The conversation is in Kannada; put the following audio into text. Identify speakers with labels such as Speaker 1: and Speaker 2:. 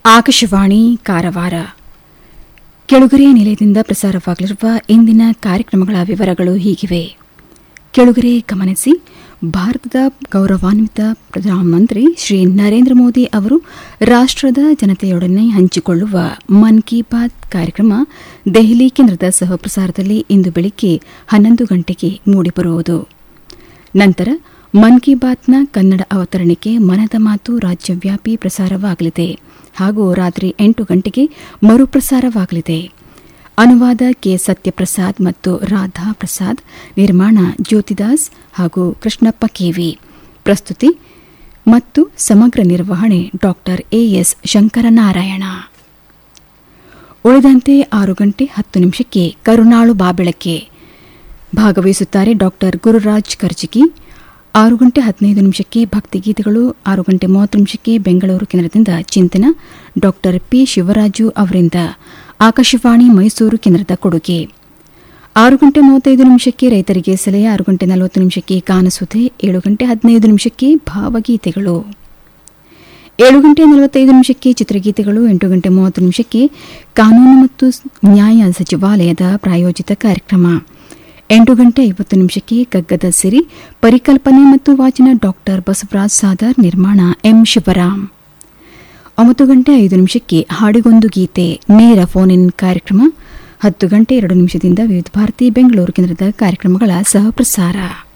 Speaker 1: ಆಕಾಶವಾಣಿ ಕಾರವಾರ ಕೆಳುಗರೆ ನಿಲಯದಿಂದ ಪ್ರಸಾರವಾಗಲಿರುವ ಇಂದಿನ ಕಾರ್ಯಕ್ರಮಗಳ ವಿವರಗಳು ಹೀಗಿವೆ ಕೆಳುಗರೆ ಗಮನಿಸಿ ಭಾರತದ ಗೌರವಾನ್ವಿತ ಪ್ರಧಾನಮಂತ್ರಿ ಶ್ರೀ ನರೇಂದ್ರ ಮೋದಿ ಅವರು ರಾಷ್ಟದ ಜನತೆಯೊಡನೆ ಹಂಚಿಕೊಳ್ಳುವ ಮನ್ ಕಿ ಬಾತ್ ಕಾರ್ಯಕ್ರಮ ದೆಹಲಿ ಕೇಂದ್ರದ ಸಹಪ್ರಸಾರದಲ್ಲಿ ಇಂದು ಬೆಳಿಗ್ಗೆ ಹನ್ನೊಂದು ಗಂಟೆಗೆ ಮೂಡಿಬರುವುದು ನಂತರ ಮನ್ ಕಿ ಬಾತ್ನ ಕನ್ನಡ ಅವತರಣಿಕೆ ಮನದ ಮಾತು ರಾಜ್ಯವ್ಯಾಪಿ ಪ್ರಸಾರವಾಗಲಿದೆ ಹಾಗೂ ರಾತ್ರಿ ಎಂಟು ಗಂಟೆಗೆ ಮರುಪ್ರಸಾರವಾಗಲಿದೆ ಅನುವಾದ ಕೆ ಸತ್ಯಪ್ರಸಾದ್ ಮತ್ತು ರಾಧಾ ಪ್ರಸಾದ್ ನಿರ್ಮಾಣ ಜ್ಯೋತಿದಾಸ್ ಹಾಗೂ ಕೃಷ್ಣಪ್ಪ ಕೆವಿ ಪ್ರಸ್ತುತಿ ಮತ್ತು ಸಮಗ್ರ ನಿರ್ವಹಣೆ ಡಾಕ್ಟರ್ ಎಎಸ್ ಶಂಕರನಾರಾಯಣ ಉಳಿದಂತೆ ಆರು ಗಂಟೆ ಹತ್ತು ನಿಮಿಷಕ್ಕೆ ಕರುಣಾಳು ಬಾಬೆಳಕೆ ಭಾಗವಹಿಸುತ್ತಾರೆ ಡಾಕ್ಟರ್ ಗುರುರಾಜ್ ಕರ್ಜಿಗಿ ಆರು ಗಂಟೆ ಹದಿನೈದು ನಿಮಿಷಕ್ಕೆ ಭಕ್ತಿಗೀತೆಗಳು ಆರು ಗಂಟೆ ಮೂವತ್ತು ನಿಮಿಷಕ್ಕೆ ಬೆಂಗಳೂರು ಕೇಂದ್ರದಿಂದ ಚಿಂತನ ಡಾಕ್ಟರ್ ಪಿ ಶಿವರಾಜು ಅವರಿಂದ ಆಕಾಶವಾಣಿ ಮೈಸೂರು ಕೇಂದ್ರದ ಕೊಡುಗೆ ಆರು ಗಂಟೆ ಮೂವತ್ತೈದು ನಿಮಿಷಕ್ಕೆ ರೈತರಿಗೆ ಸಲಹೆ ಆರು ಗಂಟೆ ನಲವತ್ತು ನಿಮಿಷಕ್ಕೆ ಕಾನಸುಧೆ ಏಳು ಗಂಟೆ ಹದಿನೈದು ನಿಮಿಷಕ್ಕೆ ಭಾವಗೀತೆಗಳು ಏಳು ಗಂಟೆ ನಲವತ್ತೈದು ನಿಮಿಷಕ್ಕೆ ಚಿತ್ರಗೀತೆಗಳು ಎಂಟು ಗಂಟೆ ಮೂವತ್ತು ನಿಮಿಷಕ್ಕೆ ಕಾನೂನು ಮತ್ತು ನ್ಯಾಯ ಸಚಿವಾಲಯದ ಪ್ರಾಯೋಜಿತ ಕಾರ್ಯಕ್ರಮ ಎಂಟು ಗಂಟೆ ಐವತ್ತು ನಿಮಿಷಕ್ಕೆ ಕಗ್ಗದ ಸಿರಿ ಪರಿಕಲ್ಪನೆ ಮತ್ತು ವಾಚನ ಡಾಕ್ಟರ್ ಬಸವರಾಜ್ ಸಾದರ್ ನಿರ್ಮಾಣ ಎಂ ಶಿವರಾಮ್ ಒಂಬತ್ತು ಗಂಟೆ ಐದು ನಿಮಿಷಕ್ಕೆ ಹಾಡಿಗೊಂದು ಗೀತೆ ನೇರ ಫೋನ್ ಇನ್ ಕಾರ್ಯಕ್ರಮ ಹತ್ತು ಗಂಟೆ ಎರಡು ನಿಮಿಷದಿಂದ ವಿವಿಧ ಭಾರತಿ ಬೆಂಗಳೂರು ಕೇಂದ್ರದ ಕಾರ್ಯಕ್ರಮಗಳ ಸಹಪ್ರಸಾರ